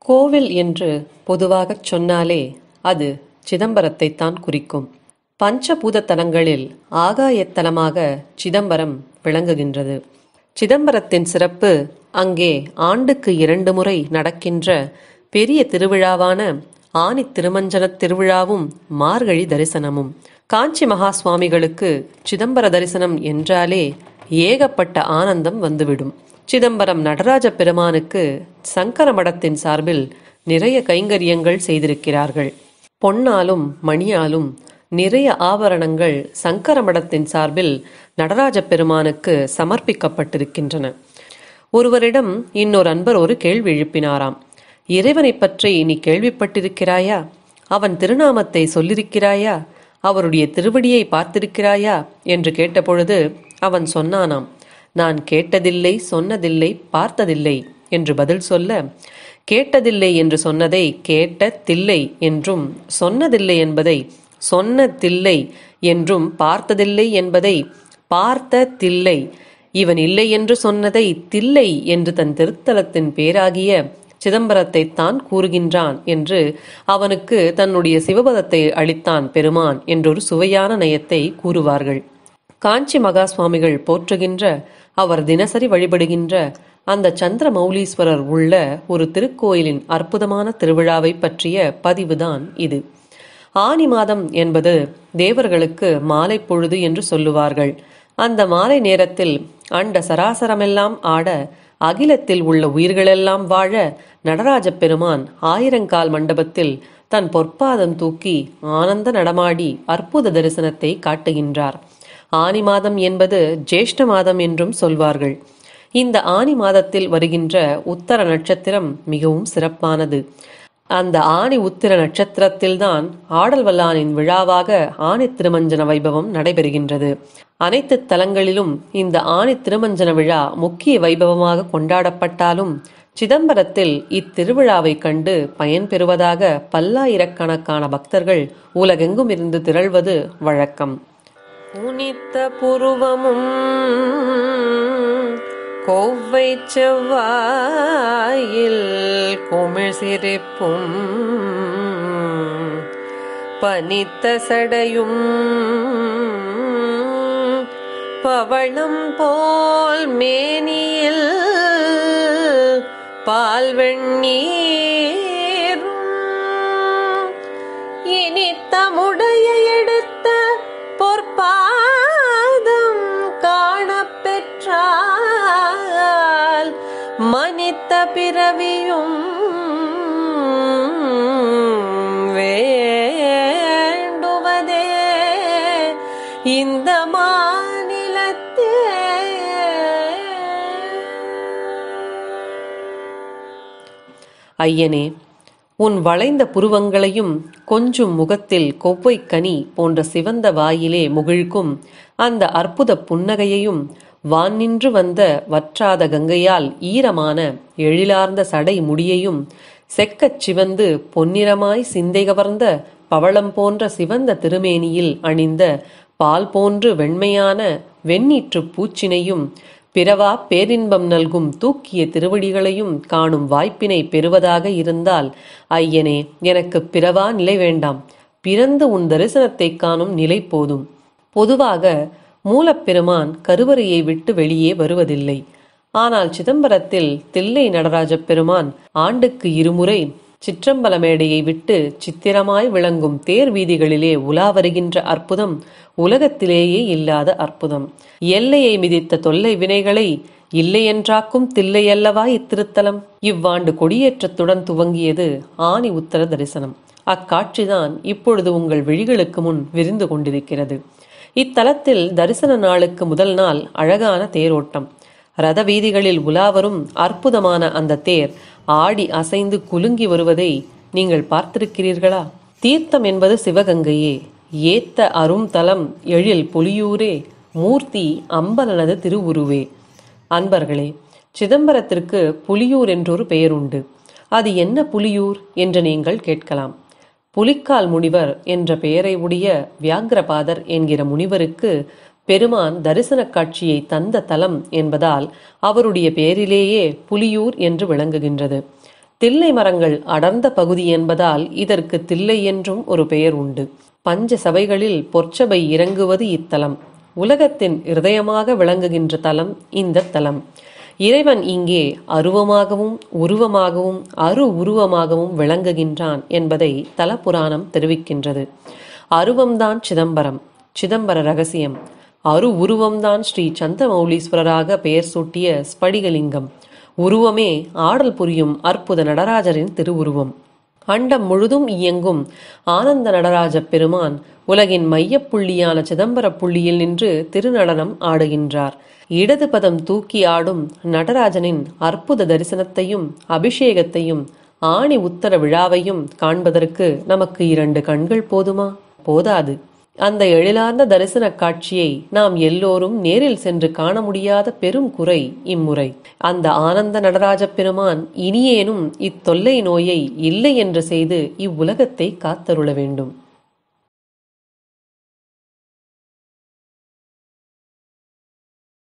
கோவில் என்று பொதுவாகச் சொன்னாலே அது சிதம்பரத்தைத்தான் குறிக்கும் பஞ்சபூத தலங்களில் ஆகாயத்தலமாக சிதம்பரம் விளங்குகின்றது சிதம்பரத்தின் சிறப்பு அங்கே ஆண்டுக்கு இரண்டு முறை நடக்கின்ற பெரிய திருவிழாவான ஆனி திருமஞ்சனத் திருவிழாவும் மார்கழி தரிசனமும் காஞ்சி மகா சுவாமிகளுக்கு சிதம்பர தரிசனம் என்றாலே ஏகப்பட்ட ஆனந்தம் வந்துவிடும் சிதம்பரம் நடராஜ பெருமானுக்கு சங்கர மடத்தின் சார்பில் நிறைய கைங்கரியங்கள் செய்திருக்கிறார்கள் பொன்னாலும் மணியாலும் நிறைய ஆபரணங்கள் சங்கர மடத்தின் சார்பில் நடராஜ பெருமானுக்கு சமர்ப்பிக்கப்பட்டிருக்கின்றன ஒருவரிடம் இன்னொரு அன்பர் ஒரு கேள்வி எழுப்பினாராம் இறைவனை பற்றி நீ கேள்விப்பட்டிருக்கிறாயா அவன் திருநாமத்தை சொல்லிருக்கிறாயா அவருடைய திருவடியை பார்த்திருக்கிறாயா என்று கேட்டபொழுது அவன் சொன்னானாம் நான் கேட்டதில்லை சொன்னதில்லை பார்த்ததில்லை என்று பதில் சொல்ல கேட்டதில்லை என்று சொன்னதை கேட்ட தில்லை என்றும் சொன்னதில்லை என்பதை சொன்ன தில்லை என்றும் பார்த்ததில்லை என்பதை பார்த்த தில்லை இவன் இல்லை என்று சொன்னதை தில்லை என்று தன் திருத்தலத்தின் பேராகிய சிதம்பரத்தை தான் கூறுகின்றான் என்று அவனுக்கு தன்னுடைய சிவபதத்தை அளித்தான் பெருமான் என்றொரு சுவையான நயத்தை கூறுவார்கள் காஞ்சி மகா சுவாமிகள் போற்றுகின்ற அவர் தினசரி வழிபடுகின்ற அந்த சந்திர மௌலீஸ்வரர் உள்ள ஒரு திருக்கோயிலின் அற்புதமான திருவிழாவை பற்றிய பதிவுதான் இது ஆனி மாதம் என்பது தேவர்களுக்கு மாலை பொழுது என்று சொல்லுவார்கள் அந்த மாலை நேரத்தில் அண்ட சராசரமெல்லாம் ஆட அகிலத்தில் உள்ள உயிர்களெல்லாம் வாழ நடராஜ பெருமான் ஆயிரங்கால் மண்டபத்தில் தன் பொற்பாதம் தூக்கி ஆனந்த நடமாடி அற்புத தரிசனத்தை காட்டுகின்றார் ஆனி மாதம் என்பது ஜேஷ்ட மாதம் என்றும் சொல்வார்கள் இந்த ஆனி மாதத்தில் வருகின்ற உத்தர நட்சத்திரம் மிகவும் சிறப்பானது அந்த ஆணி உத்திர நட்சத்திரத்தில்தான் ஆடல் வல்லானின் விழாவாக ஆணி திருமஞ்சன வைபவம் நடைபெறுகின்றது அனைத்து தலங்களிலும் இந்த ஆணி திருமஞ்சன விழா முக்கிய வைபவமாக கொண்டாடப்பட்டாலும் சிதம்பரத்தில் இத்திருவிழாவை கண்டு பயன்பெறுவதாக பல்லாயிரக்கணக்கான பக்தர்கள் உலகெங்கும் இருந்து திரள்வது வழக்கம் உனித்த புருவமும் கோவை செவ்வாயில் குமிழ் சிரிப்பும் பனித்த சடையும் பவளம் போல் மேனியில் பால் வெண்ணீரும் இனித்த முடைய எடுத்த பொற்பாதம் காணப்பெற்றால் மனித்த பிறவியும் வேண்டுவதே இந்த மாநிலத்தே ஐயனே உன் வளைந்த புருவங்களையும் கொஞ்சும் முகத்தில் கொவ்வை கனி போன்ற சிவந்த வாயிலே முகிழ்க்கும் அந்த அற்புத புன்னகையையும் வானின்று வந்த வற்றாத கங்கையால் ஈரமான எழிலார்ந்த சடை முடியையும் செக்கச் சிவந்து பொன்னிறமாய் சிந்தை கவர்ந்த பவளம் போன்ற சிவந்த திருமேனியில் அணிந்த பால் போன்று வெண்மையான வெண்ணீற்று பூச்சினையும் பிறவா பேரின்பம் நல்கும் தூக்கிய திருவடிகளையும் காணும் வாய்ப்பினை பெறுவதாக இருந்தால் ஐயனே எனக்கு பிறவா நிலை வேண்டாம் பிறந்து உன் தரிசனத்தை காணும் நிலை போதும் பொதுவாக மூலப்பெருமான் கருவறையை விட்டு வெளியே வருவதில்லை ஆனால் சிதம்பரத்தில் தில்லை நடராஜ பெருமான் ஆண்டுக்கு இருமுறை சிற்றம்பல மேடையை விட்டு சித்திரமாய் விளங்கும் தேர் வீதிகளிலே உலா வருகின்ற அற்புதம் உலகத்திலேயே இல்லாத அற்புதம் எல்லையை மிதித்த தொல்லை வினைகளை இல்லையென்றாக்கும் தில்லையல்லவா இத்திருத்தலம் இவ்வாண்டு கொடியேற்றத்துடன் துவங்கியது ஆனி உத்தர தரிசனம் அக்காட்சிதான் இப்பொழுது உங்கள் விழிகளுக்கு முன் விரிந்து கொண்டிருக்கிறது இத்தலத்தில் தரிசன நாளுக்கு முதல் நாள் அழகான தேரோட்டம் ரத வீதிகளில் உலாவரும் அற்புதமான அந்த தேர் ஆடி அசைந்து குலுங்கி வருவதை நீங்கள் பார்த்திருக்கிறீர்களா தீர்த்தம் என்பது சிவகங்கையே ஏத்த அரும் தலம் எழில் புலியூரே மூர்த்தி அம்பலனது திருவுருவே அன்பர்களே சிதம்பரத்திற்கு புலியூர் என்றொரு பெயர் உண்டு அது என்ன புலியூர் என்று நீங்கள் கேட்கலாம் புலிக்கால் முனிவர் என்ற பெயரை உடைய வியாக்கிரபாதர் என்கிற முனிவருக்கு பெருமான் தரிசன காட்சியை தந்த தலம் என்பதால் அவருடைய பெயரிலேயே புலியூர் என்று விளங்குகின்றது தில்லை மரங்கள் அடர்ந்த பகுதி என்பதால் இதற்கு தில்லை என்றும் ஒரு பெயர் உண்டு பஞ்ச சபைகளில் பொற்சபை இறங்குவது இத்தலம் உலகத்தின் இருதயமாக விளங்குகின்ற தலம் இந்த தலம் இறைவன் இங்கே அருவமாகவும் உருவமாகவும் அரு உருவமாகவும் விளங்குகின்றான் என்பதை தலபுராணம் தெரிவிக்கின்றது அருவம்தான் சிதம்பரம் சிதம்பர ரகசியம் அரு உருவம்தான் ஸ்ரீ சந்திரமௌலீஸ்வரராக பெயர் சூட்டிய ஸ்படிகலிங்கம் உருவமே ஆடல் புரியும் அற்புத நடராஜரின் திருவுருவம் அண்டம் முழுதும் இயங்கும் ஆனந்த நடராஜ பெருமான் உலகின் மையப்புள்ளியான சிதம்பர புள்ளியில் நின்று திருநடனம் ஆடுகின்றார் இடது பதம் தூக்கி ஆடும் நடராஜனின் அற்புத தரிசனத்தையும் அபிஷேகத்தையும் ஆணி உத்தர விழாவையும் காண்பதற்கு நமக்கு இரண்டு கண்கள் போதுமா போதாது அந்த எழிலார்ந்த தரிசன காட்சியை நாம் எல்லோரும் நேரில் சென்று காண முடியாத பெரும் குறை இம்முறை அந்த ஆனந்த நடராஜ பெருமான் இனியேனும் இத்தொல்லை நோயை இல்லை என்று செய்து இவ்வுலகத்தை காத்தருள வேண்டும்